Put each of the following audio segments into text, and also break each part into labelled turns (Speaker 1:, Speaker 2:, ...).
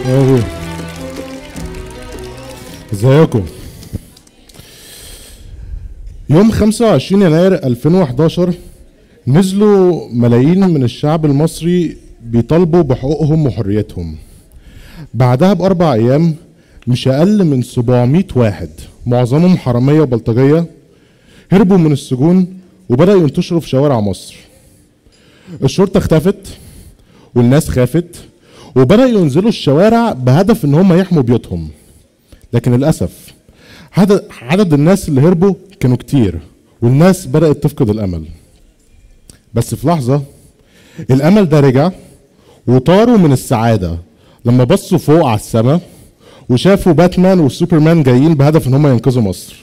Speaker 1: أهو. ازيكم يوم 25 يناير 2011 نزلوا ملايين من الشعب المصري بيطالبوا بحقوقهم وحريتهم بعدها بأربع أيام مش أقل من 700 واحد معظمهم حرامية وبلطجية هربوا من السجون وبدأوا ينتشروا في شوارع مصر الشرطة اختفت والناس خافت وبدأوا ينزلوا الشوارع بهدف ان هم يحموا بيوتهم لكن للأسف عدد, عدد الناس اللي هربوا كانوا كتير والناس بدأت تفقد الأمل بس في لحظة الأمل ده رجع وطاروا من السعادة لما بصوا فوق على السماء وشافوا باتمان والسوبرمان جايين بهدف ان هم ينقذوا مصر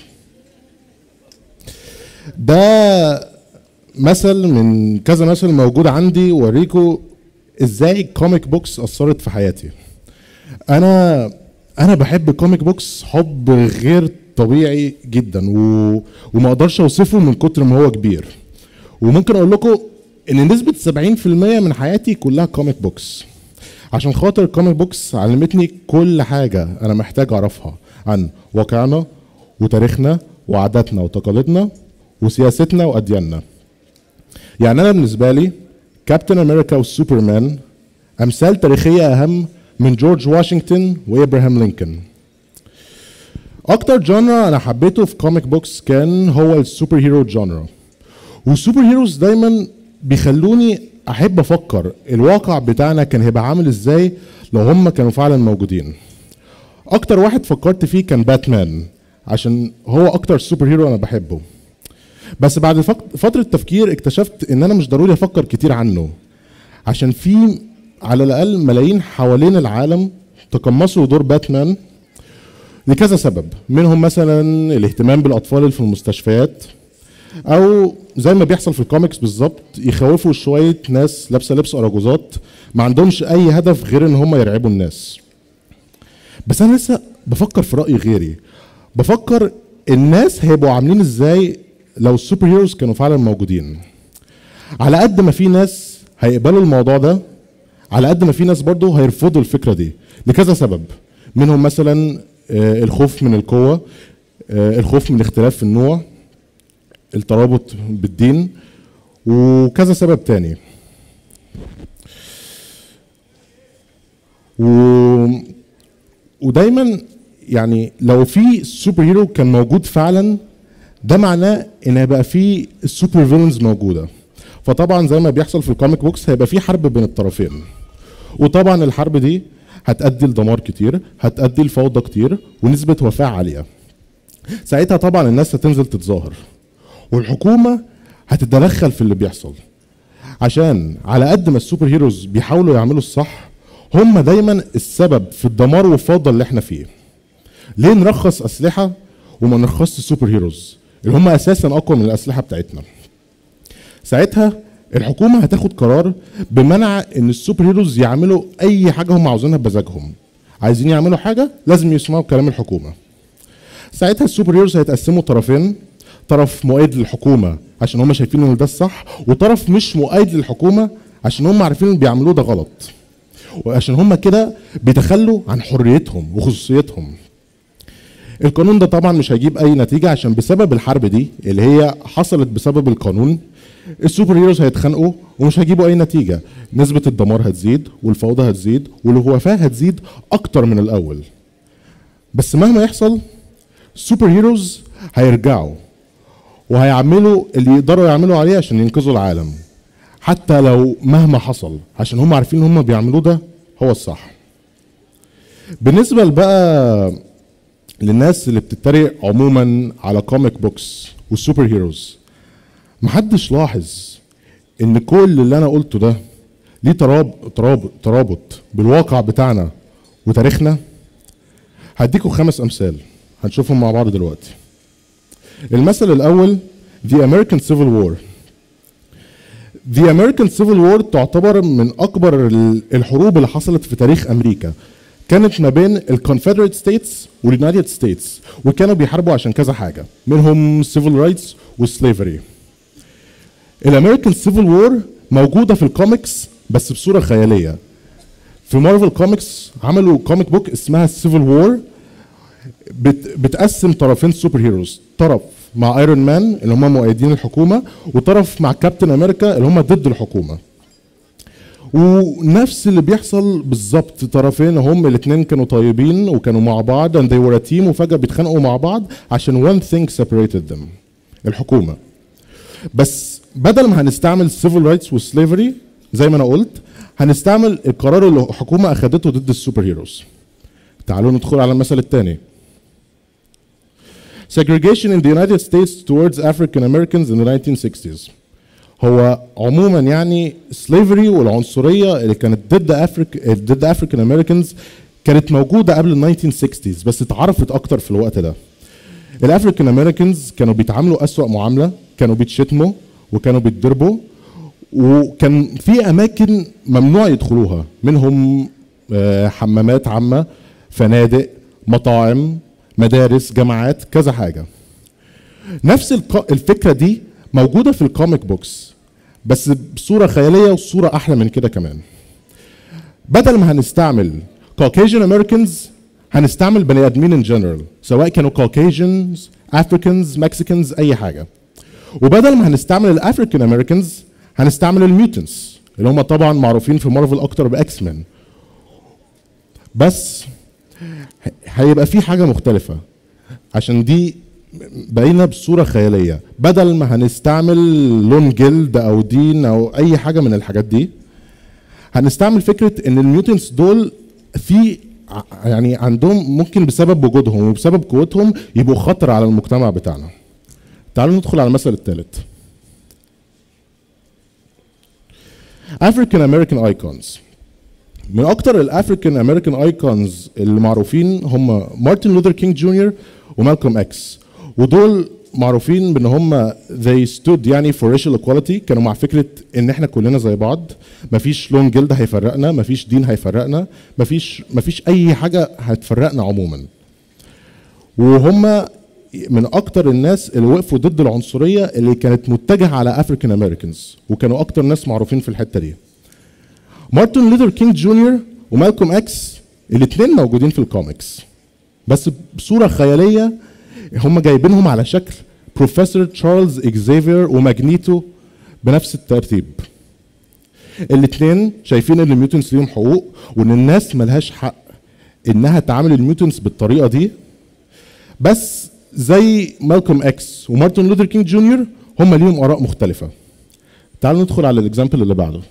Speaker 1: ده مثل من كذا مثل موجود عندي وريكو ازاي كوميك بوكس اثرت في حياتي انا انا بحب كوميك بوكس حب غير طبيعي جدا و... وما اقدرش اوصفه من كتر ما هو كبير وممكن اقول لكم ان نسبه 70% من حياتي كلها كوميك بوكس عشان خاطر الكوميك بوكس علمتني كل حاجه انا محتاج اعرفها عن واقعنا وتاريخنا وعاداتنا وتقاليدنا وسياستنا وادياننا يعني انا بالنسبه لي كابتن امريكا والسوبرمان امثال تاريخيه اهم من جورج واشنطن وابراهام لينكولن اكتر جانرا انا حبيته في كوميك بوكس كان هو السوبر هيرو جانرا والسوبر هيروز دايما بيخلوني احب افكر الواقع بتاعنا كان هيبقى عامل ازاي لو هم كانوا فعلا موجودين اكتر واحد فكرت فيه كان باتمان عشان هو اكتر سوبر هيرو انا بحبه بس بعد فك- فترة تفكير اكتشفت ان انا مش ضروري افكر كتير عنه عشان في على الاقل ملايين حوالين العالم تقمصوا دور باتمان لكذا سبب منهم مثلا الاهتمام بالاطفال اللي في المستشفيات او زي ما بيحصل في الكوميكس بالظبط يخوفوا شويه ناس لابسه لبس اراجوزات ما عندهمش اي هدف غير ان هم يرعبوا الناس بس انا لسه بفكر في راي غيري بفكر الناس هيبقوا عاملين ازاي لو السوبر هيروز كانوا فعلا موجودين على قد ما في ناس هيقبلوا الموضوع ده على قد ما في ناس برضه هيرفضوا الفكره دي لكذا سبب منهم مثلا آه، الخوف من القوه آه، الخوف من الاختلاف في النوع الترابط بالدين وكذا سبب تاني و... ودايما يعني لو في سوبر هيرو كان موجود فعلا ده معناه ان هيبقى في السوبر فيلنز موجوده فطبعا زي ما بيحصل في الكوميك بوكس هيبقى في حرب بين الطرفين وطبعا الحرب دي هتؤدي لدمار كتير هتؤدي لفوضى كتير ونسبه وفاه عاليه ساعتها طبعا الناس هتنزل تتظاهر والحكومه هتتدخل في اللي بيحصل عشان على قد ما السوبر هيروز بيحاولوا يعملوا الصح هم دايما السبب في الدمار والفوضى اللي احنا فيه ليه نرخص اسلحه وما نرخصش السوبر هيروز اللي هم اساسا اقوى من الاسلحه بتاعتنا ساعتها الحكومه هتاخد قرار بمنع ان السوبر هيروز يعملوا اي حاجه هم عاوزينها بمزاجهم عايزين يعملوا حاجه لازم يسمعوا كلام الحكومه ساعتها السوبر هيروز هيتقسموا طرفين طرف مؤيد للحكومه عشان هم شايفين ان ده الصح وطرف مش مؤيد للحكومه عشان هم عارفين اللي بيعملوه ده غلط وعشان هم كده بيتخلوا عن حريتهم وخصوصيتهم القانون ده طبعا مش هيجيب اي نتيجه عشان بسبب الحرب دي اللي هي حصلت بسبب القانون السوبر هيروز هيتخانقوا ومش هيجيبوا اي نتيجه نسبه الدمار هتزيد والفوضى هتزيد والوفاه هتزيد اكتر من الاول بس مهما يحصل السوبر هيروز هيرجعوا وهيعملوا اللي يقدروا يعملوا عليه عشان ينقذوا العالم حتى لو مهما حصل عشان هم عارفين ان هم بيعملوه ده هو الصح بالنسبه بقى للناس اللي بتتريق عموما على كوميك بوكس والسوبر هيروز محدش لاحظ ان كل اللي انا قلته ده ليه تراب تراب ترابط بالواقع بتاعنا وتاريخنا هديكم خمس امثال هنشوفهم مع بعض دلوقتي المثل الاول The American Civil War The American Civil War تعتبر من اكبر ال- الحروب اللي حصلت في تاريخ امريكا كانت ما بين الكونفدريت ستيتس واليونايتد ستيتس وكانوا بيحاربوا عشان كذا حاجه منهم civil رايتس والسليفري الامريكان سيفل وور موجوده في الكوميكس بس بصوره خياليه في مارفل كوميكس عملوا كوميك بوك اسمها سيفل وور بت بتقسم طرفين سوبر هيروز طرف مع ايرون مان اللي هم مؤيدين الحكومه وطرف مع كابتن امريكا اللي هم ضد الحكومه ونفس اللي بيحصل بالظبط طرفين هم الاثنين كانوا طيبين وكانوا مع بعض and they were a team وفجاه بيتخانقوا مع بعض عشان one thing separated them الحكومه بس بدل ما هنستعمل civil rights وسليفري زي ما انا قلت هنستعمل القرار اللي الحكومه اخذته ضد السوبر هيروز تعالوا ندخل على المثل الثاني segregation in the United States towards African Americans in the 1960s هو عموما يعني slavery والعنصريه اللي كانت ضد افريك ضد افريكان امريكانز كانت موجوده قبل ال 1960s بس اتعرفت اكتر في الوقت ده الافريكان امريكانز كانوا بيتعاملوا اسوأ معامله كانوا بيتشتموا وكانوا بيتضربوا وكان في اماكن ممنوع يدخلوها منهم آه، حمامات عامه فنادق مطاعم مدارس جامعات كذا حاجه نفس الق- الفكره دي موجوده في الكوميك بوكس بس بصوره خياليه وصوره احلى من كده كمان بدل ما هنستعمل Caucasian Americans هنستعمل بني ادمين ان جنرال سواء كانوا Caucasians Africans Mexicans اي حاجه وبدل ما هنستعمل الافريكان امريكانز هنستعمل الميوتنتس اللي هم طبعا معروفين في مارفل اكتر باكس مان بس ه- هيبقى في حاجه مختلفه عشان دي باينه بصوره خياليه بدل ما هنستعمل لون جلد او دين او اي حاجه من الحاجات دي هنستعمل فكره ان الميوتنتس دول في ع- يعني عندهم ممكن بسبب وجودهم وبسبب قوتهم يبقوا خطر على المجتمع بتاعنا تعالوا ندخل على المثل الثالث African American icons من اكتر الافريكان امريكان ايكونز اللي معروفين هم مارتن لوثر كينج جونيور ومالكوم اكس ودول معروفين بان هم they stood يعني for racial equality كانوا مع فكره ان احنا كلنا زي بعض مفيش لون جلد هيفرقنا مفيش دين هيفرقنا مفيش مفيش اي حاجه هتفرقنا عموما وهم من اكتر الناس اللي وقفوا ضد العنصريه اللي كانت متجهه على افريكان امريكانز وكانوا اكتر ناس معروفين في الحته دي مارتن لوثر كينج جونيور ومالكوم اكس الاثنين موجودين في الكوميكس بس بصوره خياليه هم جايبينهم على شكل بروفيسور تشارلز اكزيفير وماجنيتو بنفس الترتيب الاثنين شايفين ان الميوتنتس ليهم حقوق وان الناس ملهاش حق انها تعامل الميوتنتس بالطريقه دي بس زي مالكوم اكس ومارتن لوثر كينج جونيور هم ليهم اراء مختلفه تعالوا ندخل على الاكزامبل اللي بعده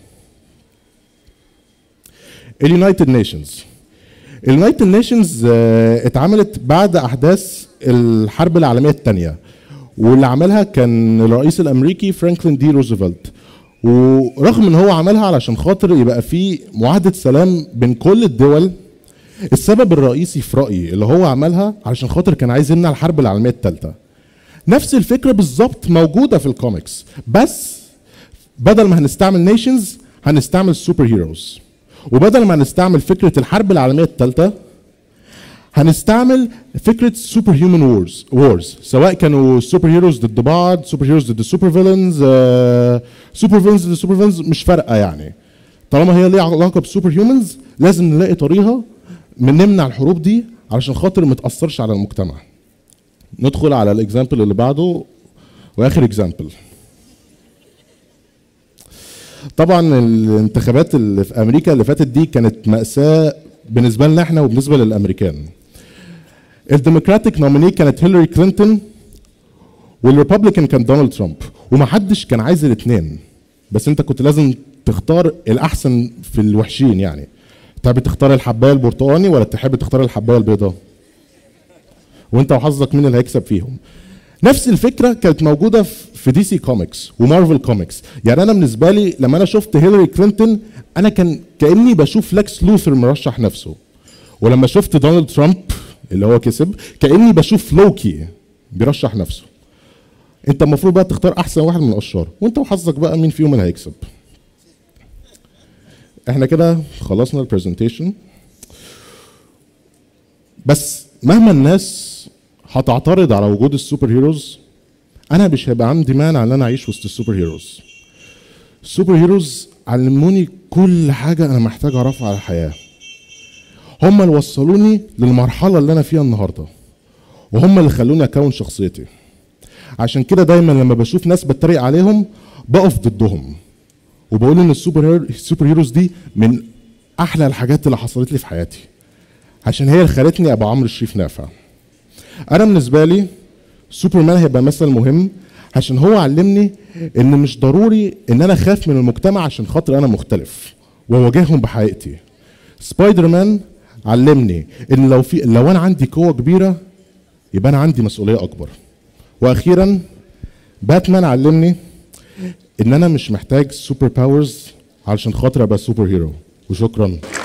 Speaker 1: اليونايتد نيشنز اليونايتد نيشنز اتعملت بعد احداث الحرب العالميه الثانيه واللي عملها كان الرئيس الامريكي فرانكلين دي روزفلت ورغم ان هو عملها علشان خاطر يبقى في معاهده سلام بين كل الدول السبب الرئيسي في رايي اللي هو عملها علشان خاطر كان عايز يمنع الحرب العالميه الثالثه نفس الفكره بالظبط موجوده في الكوميكس بس بدل ما هنستعمل نيشنز هنستعمل سوبر هيروز وبدل ما هنستعمل فكره الحرب العالميه الثالثه هنستعمل فكره سوبر هيومن وورز وورز سواء كانوا سوبر هيروز ضد بعض سوبر هيروز ضد سوبر فيلنز سوبر فيلنز ضد سوبر فيلنز مش فارقه يعني طالما هي ليها علاقه بسوبر هيومنز لازم نلاقي طريقه من نمنع الحروب دي علشان خاطر ما تاثرش على المجتمع ندخل على الاكزامبل اللي بعده واخر اكزامبل طبعا الانتخابات اللي في امريكا اللي فاتت دي كانت ماساه بالنسبه لنا احنا وبالنسبه للامريكان الديموكراتيك نوميني كانت هيلاري كلينتون والريبابليكان كان دونالد ترامب ومحدش كان عايز الاثنين بس انت كنت لازم تختار الاحسن في الوحشين يعني تحب تختار الحبايه البرتقاني ولا تحب تختار الحبايه البيضاء وانت وحظك مين اللي هيكسب فيهم نفس الفكره كانت موجوده في دي سي كوميكس ومارفل كوميكس يعني انا بالنسبه لي لما انا شفت هيلاري كلينتون انا كان كاني بشوف لكس لوثر مرشح نفسه ولما شفت دونالد ترامب اللي هو كسب كاني بشوف لوكي بيرشح نفسه انت المفروض بقى تختار احسن واحد من الاشرار وانت وحظك بقى مين فيهم اللي هيكسب احنا كده خلصنا البرزنتيشن بس مهما الناس هتعترض على وجود السوبر هيروز انا مش هيبقى عندي مانع ان انا اعيش وسط السوبر هيروز السوبر هيروز علموني كل حاجه انا محتاج اعرفها على الحياه هم اللي وصلوني للمرحله اللي انا فيها النهارده وهم اللي خلوني اكون شخصيتي عشان كده دايما لما بشوف ناس بتريق عليهم بقف ضدهم وبقول ان السوبر هيرو السوبر هيروز دي من احلى الحاجات اللي حصلت لي في حياتي عشان هي اللي خلتني ابقى عمرو الشريف نافع انا بالنسبه لي سوبرمان هيبقى مثل مهم عشان هو علمني ان مش ضروري ان انا اخاف من المجتمع عشان خاطر انا مختلف واواجههم بحقيقتي سبايدر مان علمني ان لو في لو انا عندي قوه كبيره يبقى انا عندي مسؤوليه اكبر واخيرا باتمان علمني ان انا مش محتاج سوبر باورز علشان خاطر ابقى سوبر هيرو وشكرا